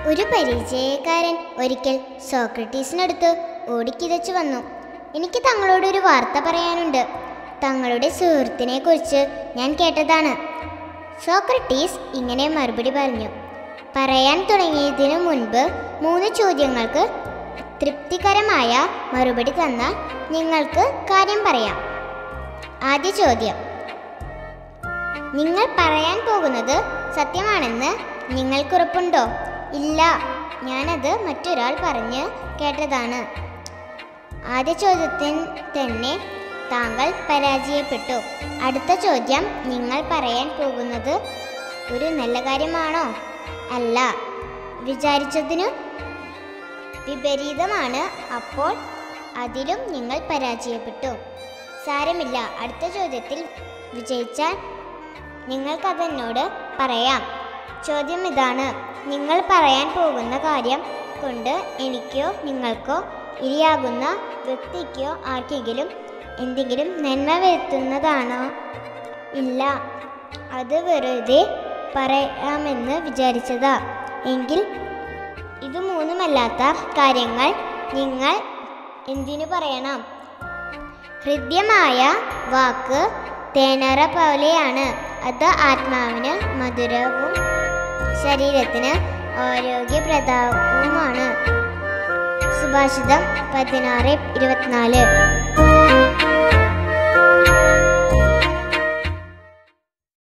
ഒരു പരിചയക്കാരൻ ഒരിക്കൽ സോക്രട്ടീസിനടുത്ത് ഓടിക്കിതച്ചു വന്നു എനിക്ക് തങ്ങളോട് ഒരു വാർത്ത പറയാനുണ്ട് തങ്ങളുടെ സുഹൃത്തിനെ കുറിച്ച് ഞാൻ കേട്ടതാണ് സോക്രട്ടീസ് ഇങ്ങനെ മറുപടി പറഞ്ഞു പറയാൻ തുടങ്ങിയതിനു മുൻപ് മൂന്ന് ചോദ്യങ്ങൾക്ക് തൃപ്തികരമായ മറുപടി തന്നാൽ നിങ്ങൾക്ക് കാര്യം പറയാം ആദ്യ ചോദ്യം നിങ്ങൾ പറയാൻ പോകുന്നത് സത്യമാണെന്ന് നിങ്ങൾക്കുറപ്പുണ്ടോ ഇല്ല ഞാനത് മറ്റൊരാൾ പറഞ്ഞ് കേട്ടതാണ് ആദ്യ ചോദ്യത്തിന് തന്നെ താങ്കൾ പരാജയപ്പെട്ടു അടുത്ത ചോദ്യം നിങ്ങൾ പറയാൻ പോകുന്നത് ഒരു നല്ല കാര്യമാണോ അല്ല വിചാരിച്ചതിനു വിപരീതമാണ് അപ്പോൾ അതിലും നിങ്ങൾ പരാജയപ്പെട്ടു സാരമില്ല അടുത്ത ചോദ്യത്തിൽ വിജയിച്ചാൽ നിങ്ങൾക്കതെന്നോട് പറയാം ചോദ്യം ഇതാണ് നിങ്ങൾ പറയാൻ പോകുന്ന കാര്യം കൊണ്ട് എനിക്കോ നിങ്ങൾക്കോ ഇരയാകുന്ന വ്യക്തിക്കോ ആർക്കെങ്കിലും എന്തെങ്കിലും നന്മ വരുത്തുന്നതാണോ ഇല്ല അത് വെറുതെ പറയാമെന്ന് വിചാരിച്ചതാ എങ്കിൽ ഇത് മൂന്നുമല്ലാത്ത കാര്യങ്ങൾ നിങ്ങൾ എന്തിനു പറയണം ഹൃദ്യമായ വാക്ക് തേനറ പോലെയാണ് അത് ആത്മാവിന് മധുരവും ശരീരത്തിന് ആരോഗ്യപ്രദവുമാണ് സുഭാഷിതം പതിനാറ് ഇരുപത്തിനാല്